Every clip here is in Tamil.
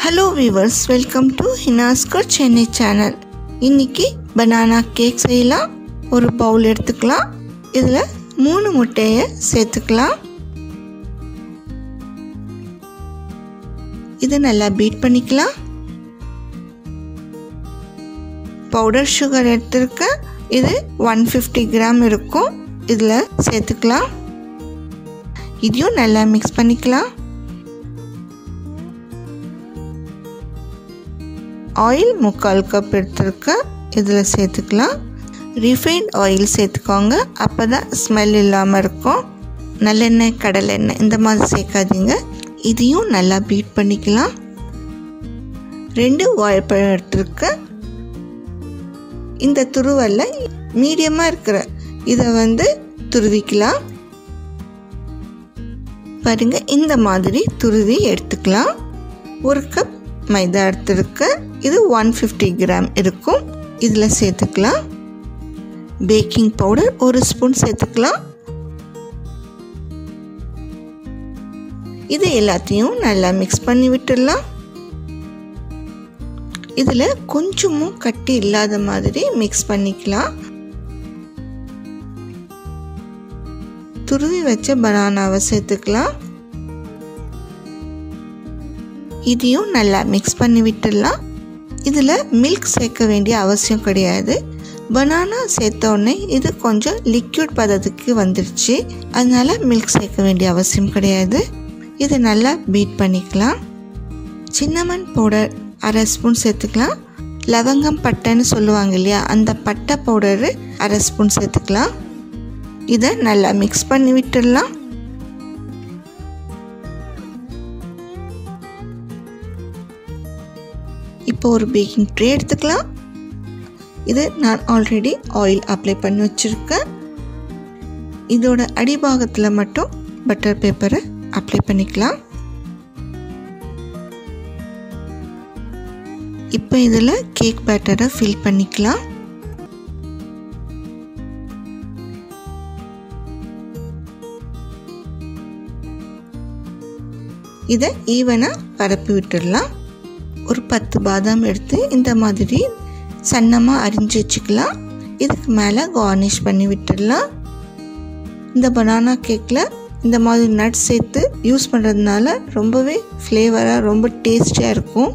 ஹலோ விவர்ஸ் வெல்கம் டு ஹினாஸ்கர் சென்னை சேனல் இன்னைக்கு பனானா கேக் செய்யலாம் ஒரு பவுல் எடுத்துக்கலாம் இதில் மூணு முட்டையை சேர்த்துக்கலாம் இது நல்லா பீட் பண்ணிக்கலாம் பவுடர் சுகர் எடுத்திருக்கேன் இது ஒன் ஃபிஃப்டி கிராம் இருக்கும் இதில் சேர்த்துக்கலாம் இதையும் நல்லா மிக்ஸ் பண்ணிக்கலாம் ஆயில் முக்கால் கப் எடுத்துருக்கேன் இதில் சேர்த்துக்கலாம் ரிஃபைண்ட் ஆயில் சேர்த்துக்கோங்க அப்போ தான் ஸ்மெல் இல்லாமல் இருக்கும் நல்லெண்ணெய் கடலெண்ணெய் இந்த மாதிரி சேர்க்காதீங்க இதையும் நல்லா பீட் பண்ணிக்கலாம் ரெண்டு வாழைப்பழம் எடுத்துருக்கேன் இந்த துருவலில் மீடியமாக இருக்கிற இதை வந்து துருவிக்கலாம் பாருங்க இந்த மாதிரி துருவி எடுத்துக்கலாம் ஒரு கப் மைதா எடுத்துருக்கு இது ஒன் ஃபிஃப்டி கிராம் இருக்கும் இதில் சேர்த்துக்கலாம் பேக்கிங் பவுடர் ஒரு ஸ்பூன் சேர்த்துக்கலாம் இது எல்லாத்தையும் நல்லா மிக்ஸ் பண்ணி விட்டுடலாம் இதில் கொஞ்சமும் கட்டி இல்லாத மாதிரி மிக்ஸ் பண்ணிக்கலாம் துருவி வச்ச பனானாவை சேர்த்துக்கலாம் இதையும் நல்லா மிக்ஸ் பண்ணி விட்டுடலாம் இதில் மில்க் சேர்க்க வேண்டிய அவசியம் கிடையாது பனானா சேர்த்த உடனே இது கொஞ்சம் லிக்யூட் பதத்துக்கு வந்துருச்சு அதனால மில்க் சேர்க்க வேண்டிய அவசியம் கிடையாது இது நல்லா பீட் பண்ணிக்கலாம் சின்னமன் பவுடர் அரை ஸ்பூன் சேர்த்துக்கலாம் லவங்கம் பட்டைன்னு சொல்லுவாங்க இல்லையா அந்த பட்டை பவுடரு அரை ஸ்பூன் சேர்த்துக்கலாம் இதை நல்லா மிக்ஸ் பண்ணி விட்டுடலாம் இப்போ ஒரு பேக்கிங் ட்ரே எடுத்துக்கலாம் இது நான் ஆல்ரெடி ஆயில் அப்ளை பண்ணி வச்சுருக்கேன் இதோட அடிபாகத்தில் மட்டும் பட்டர் பேப்பரை அப்ளை பண்ணிக்கலாம் இப்போ இதில் கேக் பேட்டரை ஃபில் பண்ணிக்கலாம் இதை ஈவனாக பரப்பி விட்டுடலாம் ஒரு பத்து பாதாம் எடுத்து இந்த மாதிரி சன்னமாக அரிஞ்சு வச்சுக்கலாம் இதுக்கு மேலே கார்னிஷ் பண்ணி விட்டுடலாம் இந்த பனானா கேக்கில் இந்த மாதிரி நட்ஸ் சேர்த்து யூஸ் பண்ணுறதுனால ரொம்பவே ஃப்ளேவராக ரொம்ப டேஸ்டியாக இருக்கும்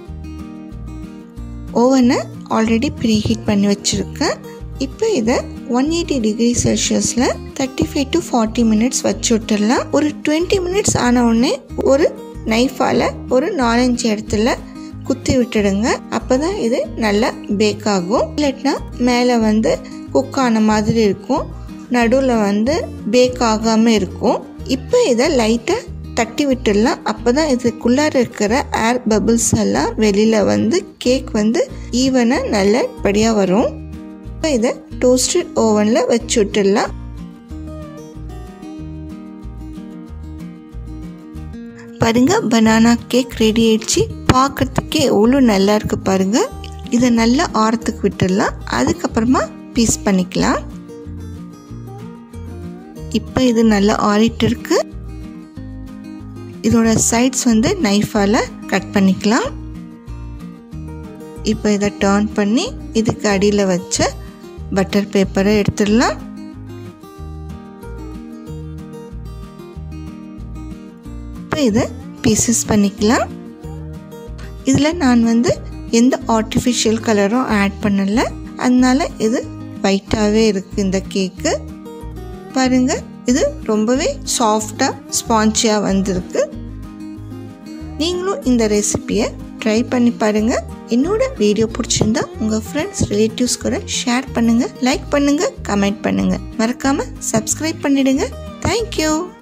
ஓவனை ஆல்ரெடி ப்ரீ ஹீட் பண்ணி வச்சுருக்கேன் இப்போ இதை ஒன் எயிட்டி டிகிரி செல்சியஸில் thirty five to forty minutes வச்சு விட்டுடலாம் ஒரு டுவெண்ட்டி மினிட்ஸ் ஆன உடனே ஒரு நைஃபால் ஒரு நாலஞ்சு இடத்துல குத்தி விட்டுடுங்க அப்போ தான் இது நல்லா பேக் ஆகும் இல்லாட்டினா மேலே வந்து குக் ஆன மாதிரி இருக்கும் நடுவில் வந்து பேக் ஆகாமல் இருக்கும் இப்போ இதை லைட்டாக தட்டி விட்டுடலாம் அப்போ தான் இதுக்குள்ளார இருக்கிற ஏர் பபிள்ஸ் எல்லாம் வெளியில் வந்து கேக் வந்து ஈவனாக நல்லபடியாக வரும் இப்போ இதை டோஸ்டட் ஓவனில் வச்சு விட்டுடலாம் பாருங்க பனானா கேக் ரெடி ஆயிடுச்சு பார்க்கறதுக்கே எவ்வளோ நல்லா இருக்கு பாருங்க இதை நல்லா ஆரத்துக்கு விட்டுடலாம் அதுக்கப்புறமா பீஸ் பண்ணிக்கலாம் இப்போ இது நல்லா ஆறிட்டு இருக்கு இதோட சைட்ஸ் வந்து நைஃபால் கட் பண்ணிக்கலாம் இப்போ இதை டர்ன் பண்ணி இதுக்கு அடியில் வச்ச பட்டர் பேப்பரை எடுத்துடலாம் இப்போ இதை பீசஸ் பண்ணிக்கலாம் இதில் நான் வந்து எந்த ஆர்டிஃபிஷியல் கலரும் ஆட் பண்ணலை அதனால இது ஒயிட்டாகவே இருக்குது இந்த கேக்கு பாருங்கள் இது ரொம்பவே சாஃப்டாக ஸ்பான்ச்சியாக வந்திருக்கு நீங்களும் இந்த ரெசிப்பியை ட்ரை பண்ணி பாருங்கள் என்னோட வீடியோ பிடிச்சிருந்தா உங்கள் ஃப்ரெண்ட்ஸ் ரிலேட்டிவ்ஸ் கூட ஷேர் பண்ணுங்கள் லைக் பண்ணுங்கள் கமெண்ட் பண்ணுங்கள் மறக்காமல் சப்ஸ்கிரைப் பண்ணிடுங்க தேங்க்யூ